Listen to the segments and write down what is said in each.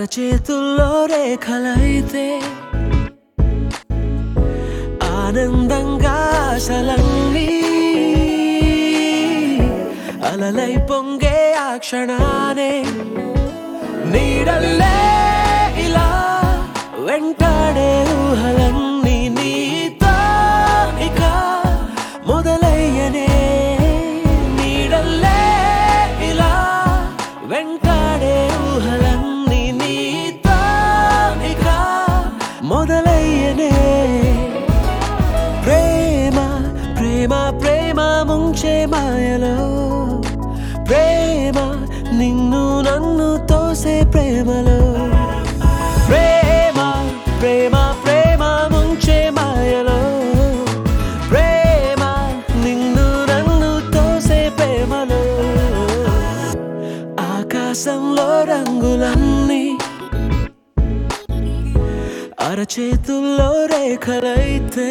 అరచేతుల్లో రేఖలైతే ఆనందంగా అసలన్నీ అలలై పొంగే ఆ క్షణానే నీడల్లే ఇలా వెంటాడే ఊహలన్నీ నీతో ఇక మొదలయ్యనే నీడల్లే ఇలా వెంటాడే ఊహలన్నీ నీతో ఇక మొదలయ్యనే ప్రేమ ప్రేమ ప్రేమ ముంచే మాయలో ప్రేమ నిన్ను నన్ను తోసే ప్రేమలో ప్రేమ ప్రేమ ప్రేమ ముంచే మాయలో ప్రేమ నిన్ను నన్ను తోసే ప్రేమలో ఆకాశంలో రంగులన్నీ అరచేతుల్లో రేఖలైతే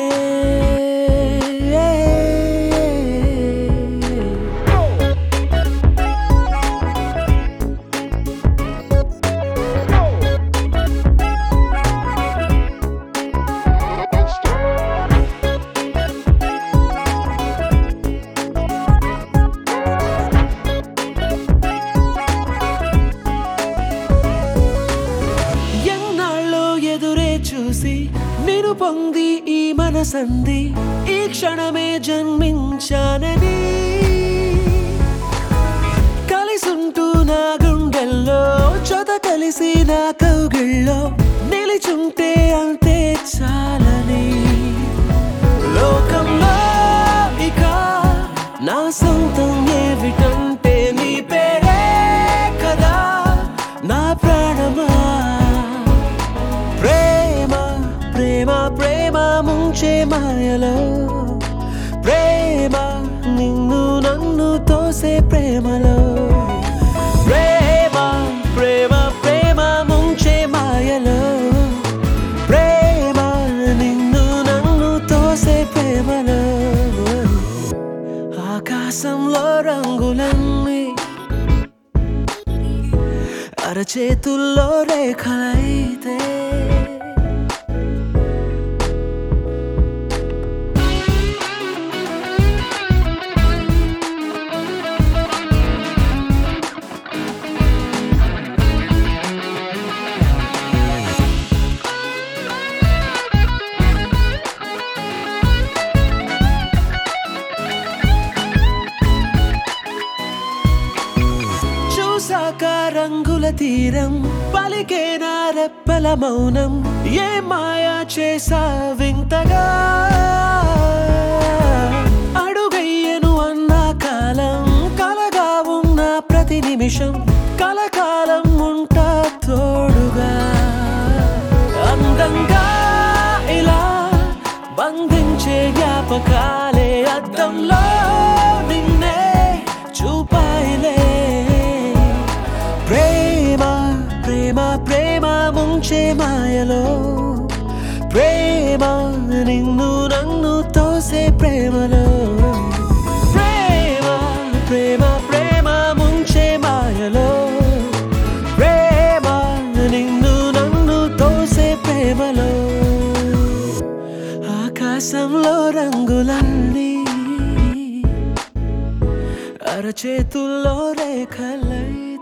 ఎన్నాళ్ళు ఎదురే చూసి నేను పొంది ఈ మనసంది ఈ క్షణమే జన్మించానని కలిసుంటూ నా గుండెల్లో చొత కలిసి నా కౌగిళ్ళో నిలిచుంటే అంతే చాలని లోకంలో ఇక నా సొంతం ఏమిటంటే నీ పేరే కదా నా ప్రాణమా ప్రేమ ప్రేమ ప్రేమ ముంచే మాయలో ప్రేమ నిన్ను నన్ను తోసే ప్రేమలో ప్రేమ ప్రేమ ప్రేమ ముంచే మాయలో ప్రేమ నిన్ను నన్ను తోసే ప్రేమలో ఆకాశంలో రంగులన్నీ అరచేతుల్లో రేఖలైతే చూసాక రంగుల తీరం పలికే నా రెప్పల మౌనం ఏ మాయా చేసా వింతగా అడుగయ్యను అన్న కాలం కలగా ఉన్న ప్రతి నిమిషం కలకాలం ఉంటా తోడుగా అందంగా ఇలా బంధించే జ్ఞాపకాలే అద్దంలో నిన్నే చూపాయిలే ప్రేమ ప్రేమ ప్రేమ ముంచే మాయలో ప్రేమ నిన్ను నన్ను తోసే ప్రేమలో ప్రేమ ప్రేమ ప్రేమ ముంచే మాయలో ప్రేమ నిన్ను నన్ను తోసే ప్రేమలో ఆకాశంలో రంగులన్నీ అరచేతుల్లో రేఖలై